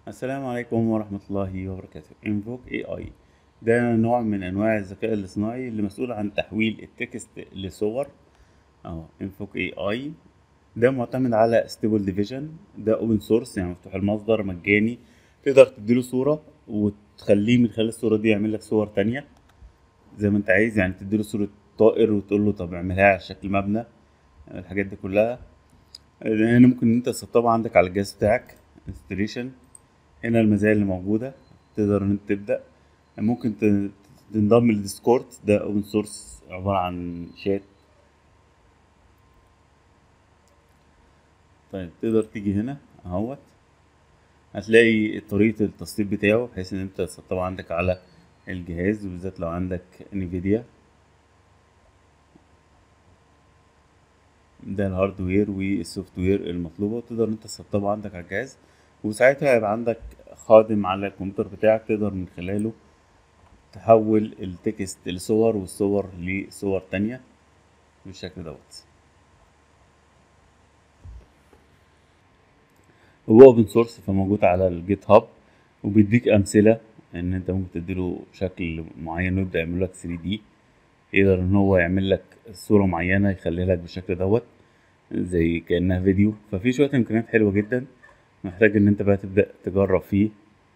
السلام عليكم ورحمة الله وبركاته انفوك اي اي ده نوع من انواع الذكاء الاصطناعي اللي مسؤول عن تحويل التكست لصور اهو انفوك اي اي ده معتمد على ستيبل ديفيجن ده اوبن سورس يعني مفتوح المصدر مجاني تقدر تديله صورة وتخليه من خلال الصورة دي يعمل لك صور تانية زي ما انت عايز يعني تديله صورة طائر وتقول له طب اعملها على شكل مبنى الحاجات دي كلها هنا ممكن انت تسطبها عندك على الجهاز بتاعك انستليشن هنا المزايا اللي موجودة تقدر ان انت تبدأ ممكن ت- تنضم للديسكورد ده اوبن سورس عبارة عن شات طيب تقدر تيجي هنا اهوت هتلاقي طريقة التسطيب بتاعه بحيث ان انت تسطبه عندك على الجهاز وبالذات لو عندك انفيديا ده الهاردوير والسوفت وير المطلوبة وتقدر انت تسطبه عندك على الجهاز وساعتها هيبقى عندك خادم على الكمبيوتر بتاعك تقدر من خلاله تحول التكست لصور والصور لصور تانية بالشكل دوت هو اوبن سورس فموجود على الجيت هاب وبيديك امثله ان انت ممكن تديله شكل معين ويبدا يعمل لك 3 دي يقدر ان هو يعمل لك صوره معينه يخليها لك بالشكل دوت زي كانها فيديو ففي شويه امكانيات حلوه جدا محتاج ان انت بقى تبدا تجرب فيه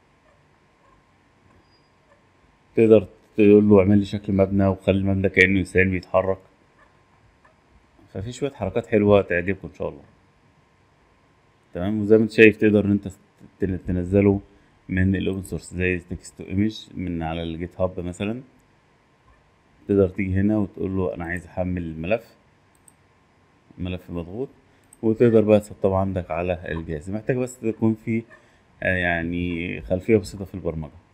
تقدر تقول له اعمل لي شكل مبنى وخلي المبنى كانه انسان بيتحرك ففي شويه حركات حلوه تعجبكم ان شاء الله تمام وزي ما انت شايف تقدر ان انت تن- تنزله من الاوبن سورس زي تكست تو ايمج من على الجيت هاب مثلا تقدر تيجي هنا وتقول له انا عايز احمل الملف ملف مضغوط وتقدر بقى تسطبه عندك على الجهاز محتاج بس تكون في آه، يعني خلفية بسيطة في البرمجة